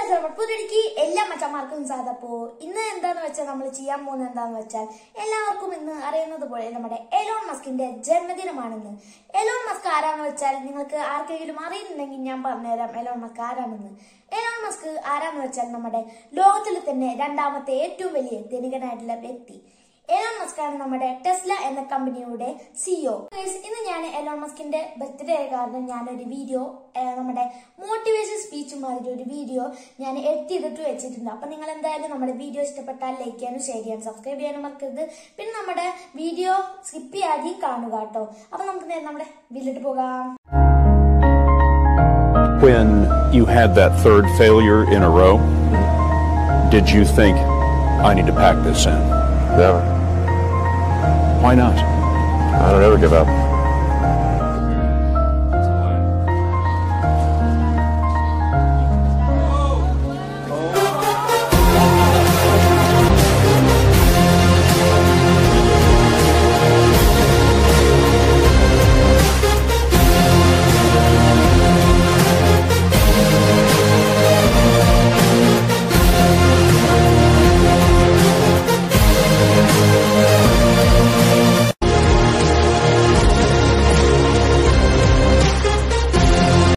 പുതിയടിക്ക് എല്ലാ മച്ചന്മാർക്കും സാധപ്പോ ഇന്ന് എന്താന്ന് വെച്ചാൽ നമ്മൾ ചെയ്യാൻ പോകുന്നത് എന്താന്ന് വെച്ചാൽ എല്ലാവർക്കും ഇന്ന് അറിയുന്നത് പോലെ നമ്മുടെ എലോൺ മസ്കിന്റെ ജന്മദിനമാണെന്ന് എലോൺ മസ്ക് ആരാന്ന് വെച്ചാൽ നിങ്ങൾക്ക് ആർക്കെങ്കിലും അറിയുന്നുണ്ടെങ്കിൽ ഞാൻ പറഞ്ഞുതരാം എലോൺ മസ്ക് ആരാണെന്ന് എലോൺ മസ്ക് ആരാന്ന് വെച്ചാൽ നമ്മുടെ ലോകത്തിൽ തന്നെ രണ്ടാമത്തെ ഏറ്റവും വലിയ ധനികനായിട്ടുള്ള വ്യക്തി എലോൺ മസ്ക് ആണ് നമ്മുടെ ടെസ്ല എന്ന കമ്പനിയുടെ സിഇഒ ഇന്ന് ഞാൻ എലോൺ മസ്കിന്റെ ബർത്ത്ഡേ കാരണം ഞാനൊരു വീഡിയോ നമ്മുടെ മോട്ടിവേഷൻ സ്പീച്ച് മാതിരി ഒരു വീഡിയോ ഞാൻ എഡിറ്റ് ചെയ്തിട്ട് വെച്ചിട്ടുണ്ട് അപ്പൊ നിങ്ങൾ എന്തായാലും നമ്മുടെ വീഡിയോ ഇഷ്ടപ്പെട്ടാൽ ലൈക്ക് ചെയ്യാനും ഷെയർ ചെയ്യാനും സബ്സ്ക്രൈബ് ചെയ്യാനും മറക്കരുത് പിന്നെ നമ്മുടെ വീഡിയോ സ്കിപ്പ് ചെയ്യാതെ കാണുക കേട്ടോ അപ്പൊ നമുക്ക് നേരെ നമ്മുടെ വീട്ടിലോട്ട് പോകാം When you had that third failure in a row, did you think, I need to pack this in? Never. Why not? I don't ever give up.